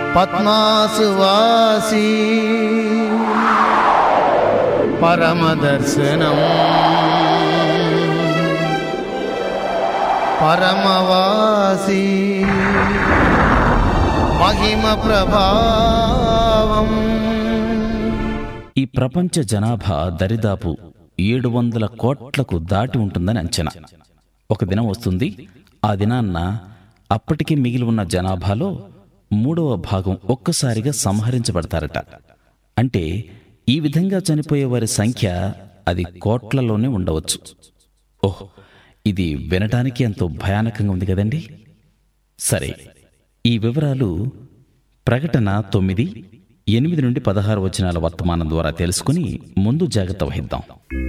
పద్మాసువాసి పరమదర్శనం పరమవాసి మహిమ ప్రభావం ఈ ప్రపంచ జనాభా దరిదాపు ఏడు వందల కోట్లకు దాటి ఉంటుందని అంచనా ఒక దినం వస్తుంది ఆ దినాన్న అప్పటికి మిగిలి ఉన్న జనాభాలో మూడవ భాగం ఒక్కసారిగా సంహరించబడతారట అంటే ఈ విధంగా చనిపోయే వారి సంఖ్య అది కోట్లలోనే ఉండవచ్చు ఓహ్ ఇది వినటానికి ఎంతో భయానకంగా ఉంది కదండి సరే ఈ వివరాలు ప్రకటన తొమ్మిది ఎనిమిది నుండి పదహారు వచనాల వర్తమానం ద్వారా తెలుసుకుని ముందు జాగ్రత్త వహిద్దాం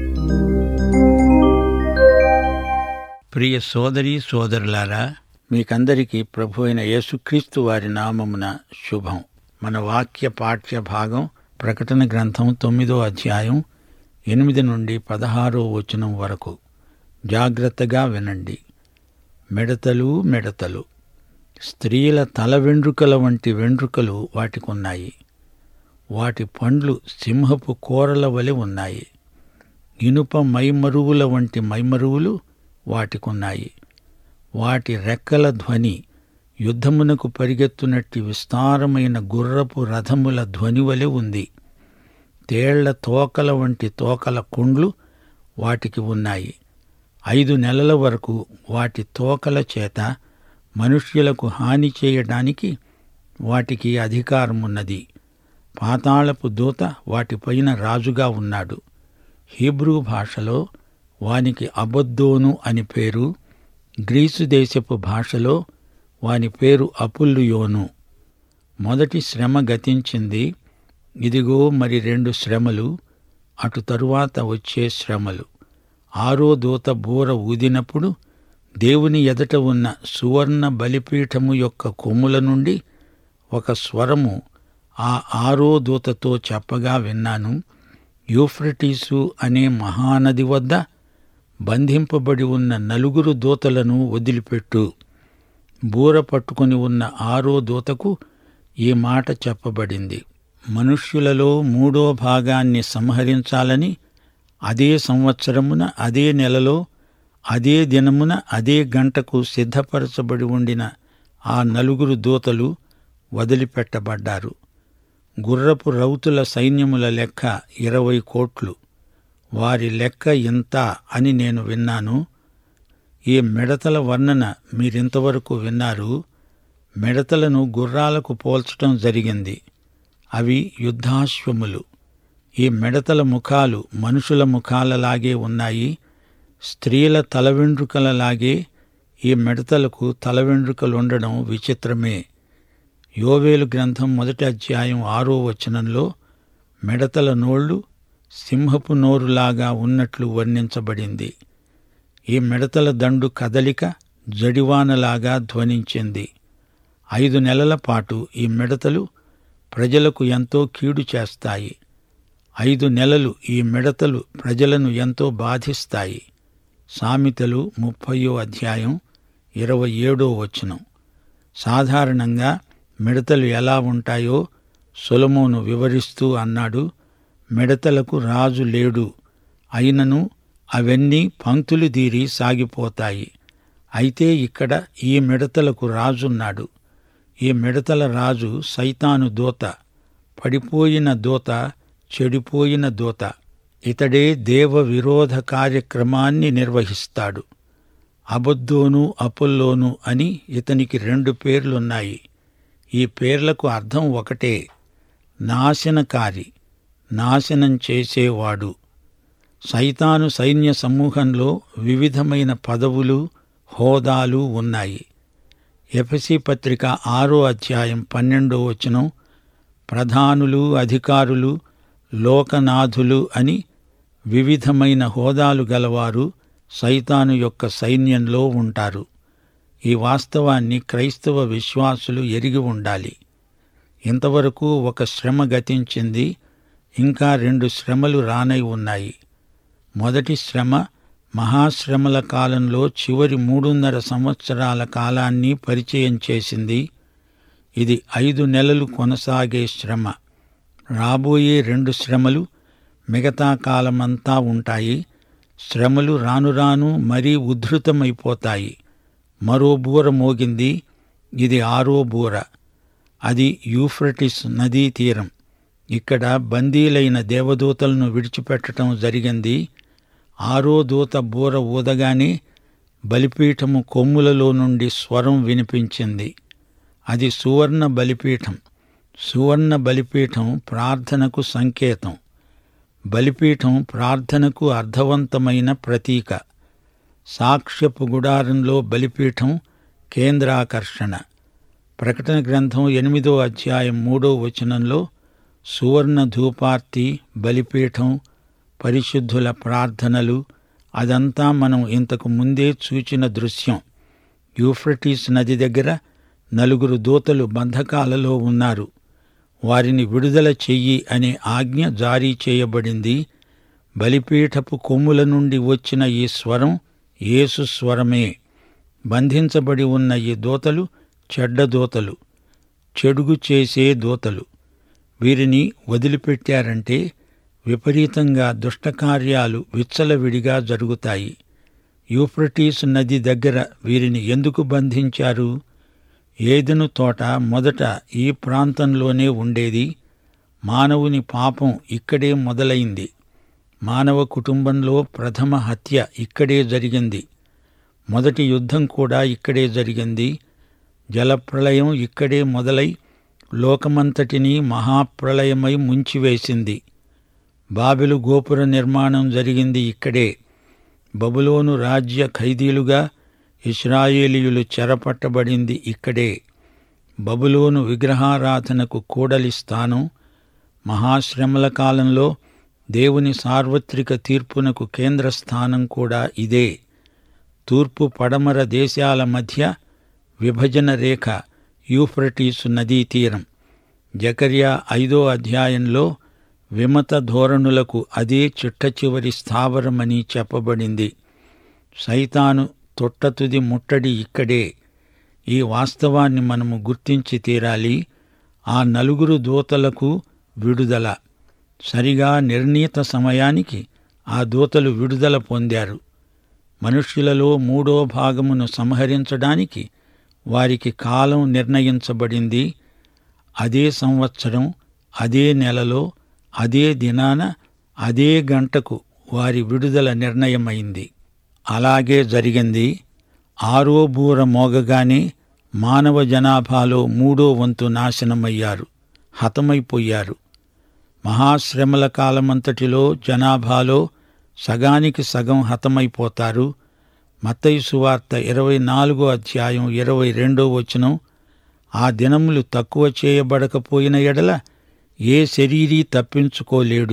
ప్రియ సోదరి సోదరులారా మీకందరికీ ప్రభు అయిన యేసుక్రీస్తు వారి నామమున శుభం మన వాక్య పాఠ్య భాగం ప్రకటన గ్రంథం తొమ్మిదో అధ్యాయం ఎనిమిది నుండి పదహారో వచనం వరకు జాగ్రత్తగా వినండి మిడతలు మిడతలు స్త్రీల తల వెండ్రుకల వంటి వెండ్రుకలు వాటికున్నాయి వాటి పండ్లు సింహపు కోరల వలె ఉన్నాయి ఇనుప మైమరువుల వంటి మైమరువులు వాటికున్నాయి వాటి రెక్కల ధ్వని యుద్ధమునకు పరిగెత్తునట్టి విస్తారమైన గుర్రపు రథముల ధ్వని వలె ఉంది తేళ్ల తోకల వంటి తోకల కుండ్లు వాటికి ఉన్నాయి ఐదు నెలల వరకు వాటి తోకల చేత మనుష్యులకు హాని చేయడానికి వాటికి అధికారమున్నది పాతాళపు దూత వాటిపైన రాజుగా ఉన్నాడు హీబ్రూ భాషలో వానికి అబద్దోను అని పేరు గ్రీసు దేశపు భాషలో వాని పేరు అపుల్లుయోను మొదటి శ్రమ గతించింది ఇదిగో మరి రెండు శ్రమలు అటు తరువాత వచ్చే శ్రమలు ఆరో దూత బూర ఊదినప్పుడు దేవుని ఎదట ఉన్న సువర్ణ బలిపీఠము యొక్క కొమ్ముల నుండి ఒక స్వరము ఆ ఆరో దూతతో చెప్పగా విన్నాను యూఫ్రటీసు అనే మహానది వద్ద బంధింపబడి ఉన్న నలుగురు దూతలను వదిలిపెట్టు బూర పట్టుకుని ఉన్న ఆరో దూతకు ఈ మాట చెప్పబడింది మనుష్యులలో మూడో భాగాన్ని సంహరించాలని అదే సంవత్సరమున అదే నెలలో అదే దినమున అదే గంటకు సిద్ధపరచబడి ఉండిన ఆ నలుగురు దూతలు వదిలిపెట్టబడ్డారు గుర్రపు రౌతుల సైన్యముల లెక్క ఇరవై కోట్లు వారి లెక్క ఇంత అని నేను విన్నాను ఈ మిడతల వర్ణన మీరింతవరకు విన్నారు మిడతలను గుర్రాలకు పోల్చటం జరిగింది అవి యుద్ధాశ్వములు ఈ మిడతల ముఖాలు మనుషుల ముఖాలలాగే ఉన్నాయి స్త్రీల తల వెండ్రుకలలాగే ఈ మిడతలకు తల వెండ్రుకలుండడం విచిత్రమే యోవేలు గ్రంథం మొదటి అధ్యాయం ఆరో వచనంలో మిడతల నోళ్లు సింహపు నోరులాగా ఉన్నట్లు వర్ణించబడింది ఈ మిడతల దండు కదలిక జడివానలాగా ధ్వనించింది ఐదు నెలల పాటు ఈ మిడతలు ప్రజలకు ఎంతో కీడు చేస్తాయి ఐదు నెలలు ఈ మిడతలు ప్రజలను ఎంతో బాధిస్తాయి సామెతలు ముప్పయో అధ్యాయం ఇరవై ఏడో వచనం సాధారణంగా మిడతలు ఎలా ఉంటాయో సొలమోను వివరిస్తూ అన్నాడు మిడతలకు రాజు లేడు అయినను అవన్నీ పంక్తులు తీరి సాగిపోతాయి అయితే ఇక్కడ ఈ మిడతలకు రాజున్నాడు ఈ మిడతల రాజు సైతాను దూత పడిపోయిన దూత చెడిపోయిన దూత ఇతడే దేవ విరోధ కార్యక్రమాన్ని నిర్వహిస్తాడు అబద్దోను అపుల్లోను అని ఇతనికి రెండు పేర్లున్నాయి ఈ పేర్లకు అర్థం ఒకటే నాశనకారి నాశనం చేసేవాడు సైతాను సైన్య సమూహంలో వివిధమైన పదవులు హోదాలు ఉన్నాయి ఎఫసి పత్రిక ఆరో అధ్యాయం పన్నెండో వచనం ప్రధానులు అధికారులు లోకనాథులు అని వివిధమైన హోదాలు గలవారు సైతాను యొక్క సైన్యంలో ఉంటారు ఈ వాస్తవాన్ని క్రైస్తవ విశ్వాసులు ఎరిగి ఉండాలి ఇంతవరకు ఒక శ్రమ గతించింది ఇంకా రెండు శ్రమలు రానై ఉన్నాయి మొదటి శ్రమ మహాశ్రమల కాలంలో చివరి మూడున్నర సంవత్సరాల కాలాన్ని పరిచయం చేసింది ఇది ఐదు నెలలు కొనసాగే శ్రమ రాబోయే రెండు శ్రమలు మిగతా కాలమంతా ఉంటాయి శ్రమలు రాను రాను మరీ ఉద్ధృతమైపోతాయి మరో బూర మోగింది ఇది ఆరో బూర అది యూఫ్రటిస్ నదీ తీరం ఇక్కడ బందీలైన దేవదూతలను విడిచిపెట్టడం జరిగింది ఆరో దూత బూర ఊదగానే బలిపీఠము కొమ్ములలో నుండి స్వరం వినిపించింది అది సువర్ణ బలిపీఠం సువర్ణ బలిపీఠం ప్రార్థనకు సంకేతం బలిపీఠం ప్రార్థనకు అర్థవంతమైన ప్రతీక సాక్ష్యపు గుడారంలో బలిపీఠం కేంద్రాకర్షణ ప్రకటన గ్రంథం ఎనిమిదో అధ్యాయం మూడో వచనంలో సువర్ణ ధూపార్తి బలిపీఠం పరిశుద్ధుల ప్రార్థనలు అదంతా మనం ఇంతకు ముందే చూచిన దృశ్యం యూఫ్రటీస్ నది దగ్గర నలుగురు దూతలు బంధకాలలో ఉన్నారు వారిని విడుదల చెయ్యి అనే ఆజ్ఞ జారీ చేయబడింది బలిపీఠపు కొమ్ముల నుండి వచ్చిన ఈ స్వరం యేసు స్వరమే బంధించబడి ఉన్న ఈ దూతలు చెడ్డ దూతలు చెడుగు చేసే దూతలు వీరిని వదిలిపెట్టారంటే విపరీతంగా దుష్టకార్యాలు విచ్చలవిడిగా జరుగుతాయి యూఫ్రటీస్ నది దగ్గర వీరిని ఎందుకు బంధించారు ఏదెను తోట మొదట ఈ ప్రాంతంలోనే ఉండేది మానవుని పాపం ఇక్కడే మొదలైంది మానవ కుటుంబంలో ప్రథమ హత్య ఇక్కడే జరిగింది మొదటి యుద్ధం కూడా ఇక్కడే జరిగింది జలప్రళయం ఇక్కడే మొదలై లోకమంతటినీ మహాప్రళయమై ముంచివేసింది బాబెలు గోపుర నిర్మాణం జరిగింది ఇక్కడే బబులోను రాజ్య ఖైదీలుగా ఇస్రాయేలీయులు చెరపట్టబడింది ఇక్కడే బబులోను విగ్రహారాధనకు కూడలి స్థానం మహాశ్రమల కాలంలో దేవుని సార్వత్రిక తీర్పునకు కేంద్ర స్థానం కూడా ఇదే తూర్పు పడమర దేశాల మధ్య విభజన రేఖ యూఫ్రటీసు నదీ తీరం జకర్యా ఐదో అధ్యాయంలో విమత ధోరణులకు అదే చిట్ట చివరి స్థావరమని చెప్పబడింది సైతాను తొట్టతుది ముట్టడి ఇక్కడే ఈ వాస్తవాన్ని మనము గుర్తించి తీరాలి ఆ నలుగురు దూతలకు విడుదల సరిగా నిర్ణీత సమయానికి ఆ దూతలు విడుదల పొందారు మనుష్యులలో మూడో భాగమును సంహరించడానికి వారికి కాలం నిర్ణయించబడింది అదే సంవత్సరం అదే నెలలో అదే దినాన అదే గంటకు వారి విడుదల నిర్ణయమైంది అలాగే జరిగింది ఆరో బూర మోగగానే మానవ జనాభాలో మూడో వంతు నాశనమయ్యారు హతమైపోయారు మహాశ్రమల కాలమంతటిలో జనాభాలో సగానికి సగం హతమైపోతారు మత్తయి సువార్త ఇరవై నాలుగో అధ్యాయం ఇరవై రెండో వచనం ఆ దినములు తక్కువ చేయబడకపోయిన ఎడల ఏ శరీరీ తప్పించుకోలేడు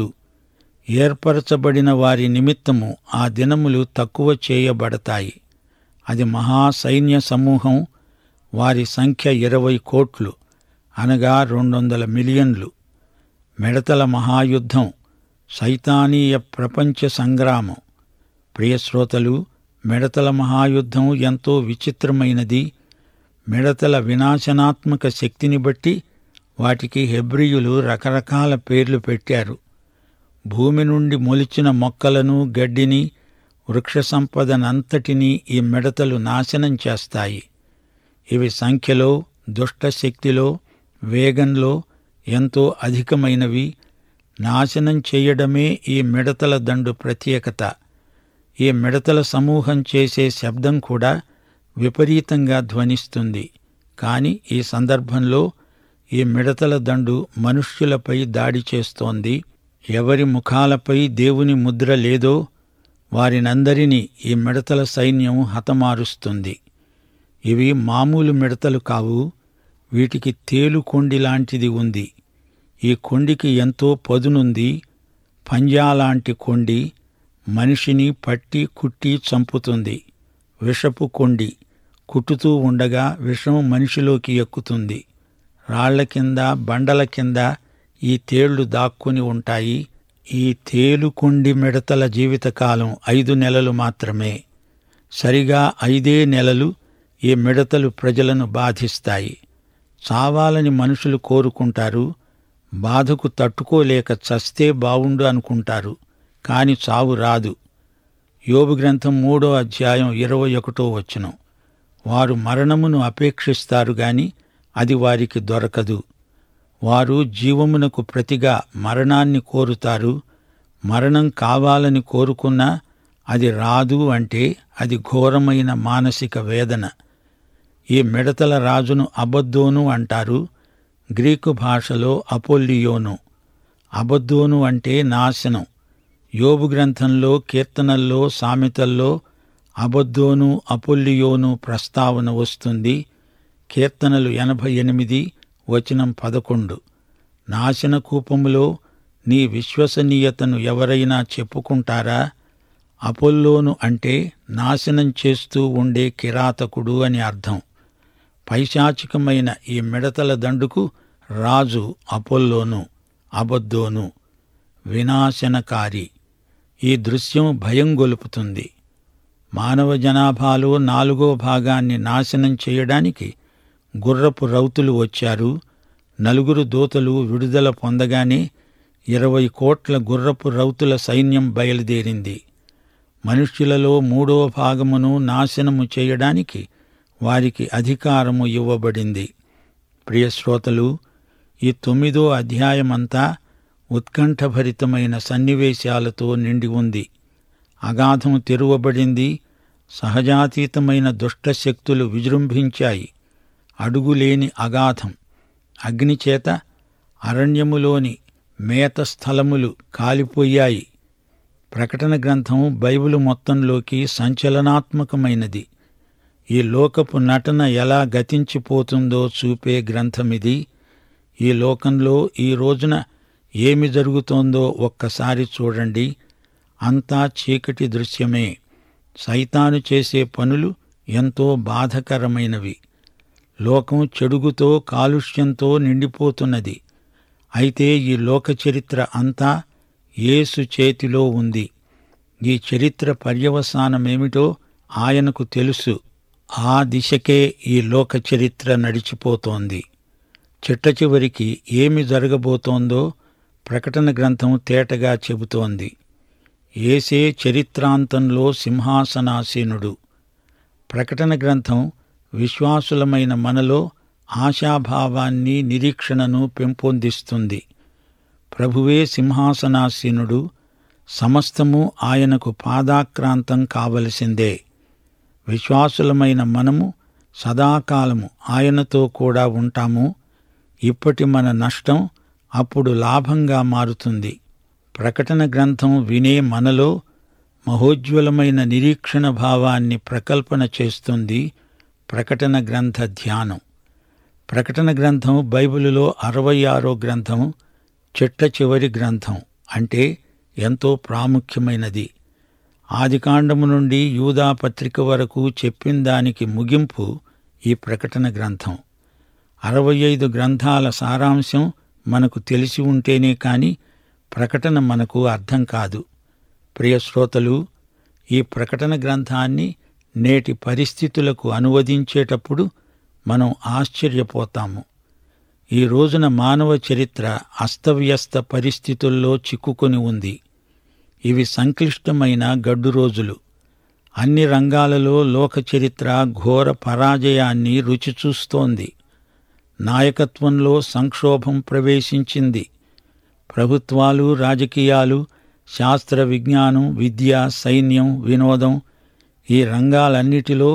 ఏర్పరచబడిన వారి నిమిత్తము ఆ దినములు తక్కువ చేయబడతాయి అది మహాసైన్య సమూహం వారి సంఖ్య ఇరవై కోట్లు అనగా రెండొందల మిలియన్లు మిడతల మహాయుద్ధం సైతానీయ ప్రపంచ సంగ్రామం ప్రియశ్రోతలు మిడతల మహాయుద్ధం ఎంతో విచిత్రమైనది మిడతల వినాశనాత్మక శక్తిని బట్టి వాటికి హెబ్రియులు రకరకాల పేర్లు పెట్టారు భూమి నుండి మొలిచిన మొక్కలను గడ్డిని వృక్ష సంపదనంతటినీ ఈ మిడతలు నాశనం చేస్తాయి ఇవి సంఖ్యలో దుష్టశక్తిలో వేగంలో ఎంతో అధికమైనవి నాశనం చేయడమే ఈ మిడతల దండు ప్రత్యేకత ఈ మిడతల సమూహం చేసే శబ్దం కూడా విపరీతంగా ధ్వనిస్తుంది కాని ఈ సందర్భంలో ఈ మిడతల దండు మనుష్యులపై దాడి చేస్తోంది ఎవరి ముఖాలపై దేవుని ముద్ర లేదో వారినందరినీ ఈ మిడతల సైన్యం హతమారుస్తుంది ఇవి మామూలు మిడతలు కావు వీటికి తేలు కొండి లాంటిది ఉంది ఈ కొండికి ఎంతో పదునుంది పంజాలాంటి కొండి మనిషిని పట్టి కుట్టి చంపుతుంది విషపు కొండి కుట్టుతూ ఉండగా విషం మనిషిలోకి ఎక్కుతుంది రాళ్ల కింద బండల కింద ఈ తేళ్లు దాక్కుని ఉంటాయి ఈ తేలుకొండి మిడతల జీవితకాలం ఐదు నెలలు మాత్రమే సరిగా ఐదే నెలలు ఈ మిడతలు ప్రజలను బాధిస్తాయి చావాలని మనుషులు కోరుకుంటారు బాధకు తట్టుకోలేక చస్తే బావుండు అనుకుంటారు కాని చావు రాదు యోబు గ్రంథం మూడో అధ్యాయం ఇరవై ఒకటో వచనం వారు మరణమును అపేక్షిస్తారు గాని అది వారికి దొరకదు వారు జీవమునకు ప్రతిగా మరణాన్ని కోరుతారు మరణం కావాలని కోరుకున్నా అది రాదు అంటే అది ఘోరమైన మానసిక వేదన ఈ మిడతల రాజును అబద్దోను అంటారు గ్రీకు భాషలో అపోల్లియోను అబద్దోను అంటే నాశనం యోబు గ్రంథంలో కీర్తనల్లో సామెతల్లో అబద్దోను అపోల్లియోను ప్రస్తావన వస్తుంది కీర్తనలు ఎనభై ఎనిమిది వచనం పదకొండు నాశన కూపములో నీ విశ్వసనీయతను ఎవరైనా చెప్పుకుంటారా అపోల్లోను అంటే నాశనం చేస్తూ ఉండే కిరాతకుడు అని అర్థం పైశాచికమైన ఈ మిడతల దండుకు రాజు అపోల్లోను అబద్దోను వినాశనకారి ఈ దృశ్యం భయం గొలుపుతుంది మానవ జనాభాలో నాలుగో భాగాన్ని నాశనం చేయడానికి గుర్రపు రౌతులు వచ్చారు నలుగురు దూతలు విడుదల పొందగానే ఇరవై కోట్ల గుర్రపు రౌతుల సైన్యం బయలుదేరింది మనుష్యులలో మూడో భాగమును నాశనము చేయడానికి వారికి అధికారము ఇవ్వబడింది ప్రియశ్రోతలు ఈ తొమ్మిదో అధ్యాయమంతా ఉత్కంఠభరితమైన సన్నివేశాలతో నిండి ఉంది అగాధం తెరువబడింది సహజాతీతమైన దుష్టశక్తులు విజృంభించాయి అడుగులేని అగాధం అగ్నిచేత అరణ్యములోని మేత స్థలములు కాలిపోయాయి ప్రకటన గ్రంథం బైబిలు మొత్తంలోకి సంచలనాత్మకమైనది ఈ లోకపు నటన ఎలా గతించిపోతుందో చూపే గ్రంథమిది ఈ లోకంలో ఈ రోజున ఏమి జరుగుతోందో ఒక్కసారి చూడండి అంతా చీకటి దృశ్యమే సైతాను చేసే పనులు ఎంతో బాధకరమైనవి లోకం చెడుగుతో కాలుష్యంతో నిండిపోతున్నది అయితే ఈ లోక చరిత్ర అంతా యేసు చేతిలో ఉంది ఈ చరిత్ర పర్యవసానమేమిటో ఆయనకు తెలుసు ఆ దిశకే ఈ లోక చరిత్ర నడిచిపోతోంది చిట్ట చివరికి ఏమి జరగబోతోందో ప్రకటన గ్రంథం తేటగా చెబుతోంది ఏసే చరిత్రాంతంలో సింహాసనాసీనుడు ప్రకటన గ్రంథం విశ్వాసులమైన మనలో ఆశాభావాన్ని నిరీక్షణను పెంపొందిస్తుంది ప్రభువే సింహాసనాసీనుడు సమస్తము ఆయనకు పాదాక్రాంతం కావలసిందే విశ్వాసులమైన మనము సదాకాలము ఆయనతో కూడా ఉంటాము ఇప్పటి మన నష్టం అప్పుడు లాభంగా మారుతుంది ప్రకటన గ్రంథం వినే మనలో మహోజ్వలమైన నిరీక్షణ భావాన్ని ప్రకల్పన చేస్తుంది ప్రకటన గ్రంథ ధ్యానం ప్రకటన గ్రంథం బైబిలులో అరవై ఆరో గ్రంథం చిట్ట చివరి గ్రంథం అంటే ఎంతో ప్రాముఖ్యమైనది ఆదికాండము నుండి యూదా పత్రిక వరకు చెప్పిన దానికి ముగింపు ఈ ప్రకటన గ్రంథం అరవై ఐదు గ్రంథాల సారాంశం మనకు తెలిసి ఉంటేనే కాని ప్రకటన మనకు అర్థం కాదు ప్రియ శ్రోతలు ఈ ప్రకటన గ్రంథాన్ని నేటి పరిస్థితులకు అనువదించేటప్పుడు మనం ఆశ్చర్యపోతాము ఈ రోజున మానవ చరిత్ర అస్తవ్యస్త పరిస్థితుల్లో చిక్కుకొని ఉంది ఇవి సంక్లిష్టమైన గడ్డు రోజులు అన్ని రంగాలలో లోక చరిత్ర ఘోర పరాజయాన్ని రుచి చూస్తోంది నాయకత్వంలో సంక్షోభం ప్రవేశించింది ప్రభుత్వాలు రాజకీయాలు శాస్త్ర విజ్ఞానం విద్య సైన్యం వినోదం ఈ రంగాలన్నిటిలో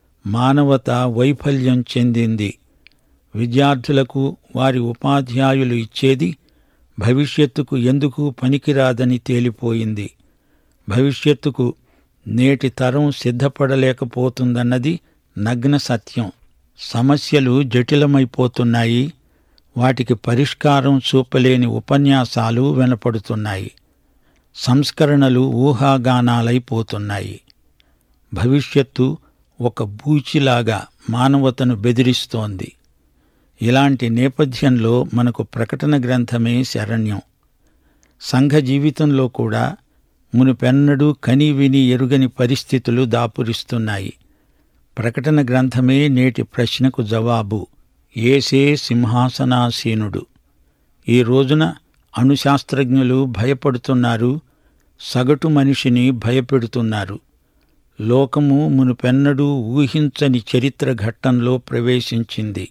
మానవత వైఫల్యం చెందింది విద్యార్థులకు వారి ఉపాధ్యాయులు ఇచ్చేది భవిష్యత్తుకు ఎందుకు పనికిరాదని తేలిపోయింది భవిష్యత్తుకు నేటి తరం సిద్ధపడలేకపోతుందన్నది నగ్న సత్యం సమస్యలు జటిలమైపోతున్నాయి వాటికి పరిష్కారం చూపలేని ఉపన్యాసాలు వినపడుతున్నాయి సంస్కరణలు ఊహాగానాలైపోతున్నాయి భవిష్యత్తు ఒక బూచిలాగా మానవతను బెదిరిస్తోంది ఇలాంటి నేపథ్యంలో మనకు ప్రకటన గ్రంథమే శరణ్యం సంఘ జీవితంలో కూడా మునుపెన్నడూ కని విని ఎరుగని పరిస్థితులు దాపురిస్తున్నాయి ప్రకటన గ్రంథమే నేటి ప్రశ్నకు జవాబు ఏసే సింహాసనాసీనుడు ఈ రోజున అణుశాస్త్రజ్ఞులు భయపడుతున్నారు సగటు మనిషిని భయపెడుతున్నారు లోకము మునుపెన్నడూ ఊహించని చరిత్ర ఘట్టంలో ప్రవేశించింది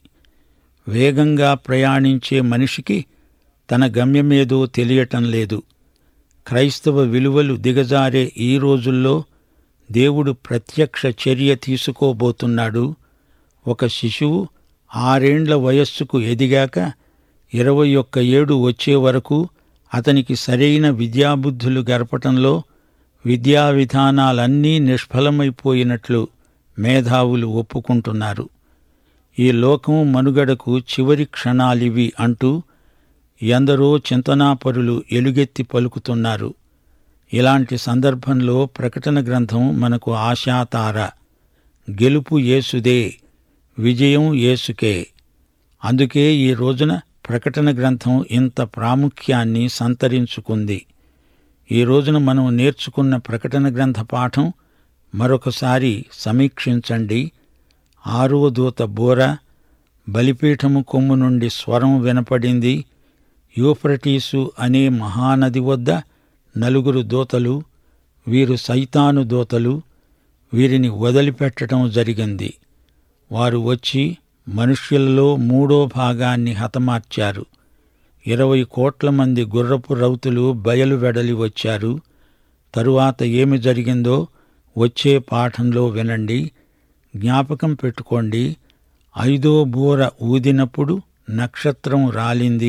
వేగంగా ప్రయాణించే మనిషికి తన గమ్యమేదో తెలియటం లేదు క్రైస్తవ విలువలు దిగజారే ఈ రోజుల్లో దేవుడు ప్రత్యక్ష చర్య తీసుకోబోతున్నాడు ఒక శిశువు ఆరేండ్ల వయస్సుకు ఎదిగాక ఇరవై ఒక్క ఏడు వచ్చే వరకు అతనికి సరైన విద్యాబుద్ధులు గడపటంలో విద్యా విధానాలన్నీ నిష్ఫలమైపోయినట్లు మేధావులు ఒప్పుకుంటున్నారు ఈ లోకం మనుగడకు చివరి క్షణాలివి అంటూ ఎందరో చింతనాపరులు ఎలుగెత్తి పలుకుతున్నారు ఇలాంటి సందర్భంలో ప్రకటన గ్రంథం మనకు ఆశాతార గెలుపు యేసుదే విజయం యేసుకే అందుకే ఈ రోజున ప్రకటన గ్రంథం ఇంత ప్రాముఖ్యాన్ని సంతరించుకుంది ఈ రోజున మనం నేర్చుకున్న ప్రకటన గ్రంథ పాఠం మరొకసారి సమీక్షించండి ఆరో దూత బోర బలిపీఠము కొమ్ము నుండి స్వరం వినపడింది యూఫ్రటీసు అనే మహానది వద్ద నలుగురు దూతలు వీరు సైతాను దూతలు వీరిని వదిలిపెట్టడం జరిగింది వారు వచ్చి మనుష్యులలో మూడో భాగాన్ని హతమార్చారు ఇరవై కోట్ల మంది గుర్రపు రౌతులు బయలు వెడలి వచ్చారు తరువాత ఏమి జరిగిందో వచ్చే పాఠంలో వినండి జ్ఞాపకం పెట్టుకోండి ఐదో బూర ఊదినప్పుడు నక్షత్రం రాలింది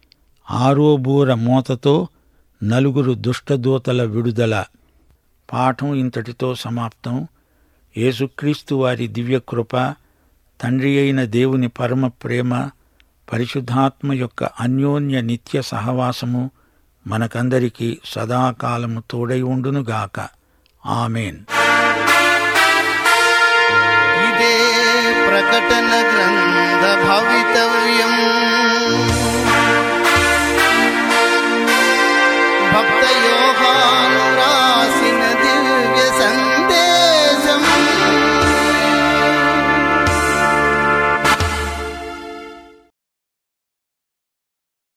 ఆరో బూర మూతతో నలుగురు దుష్టదూతల విడుదల పాఠం ఇంతటితో సమాప్తం యేసుక్రీస్తు వారి దివ్యకృప తండ్రి అయిన దేవుని పరమ ప్రేమ పరిశుద్ధాత్మ యొక్క అన్యోన్య నిత్య సహవాసము మనకందరికీ సదాకాలము తోడై ఉండునుగాక ఆమెన్ ఇదే ప్రకటన గ్రంథ భవితవ్యం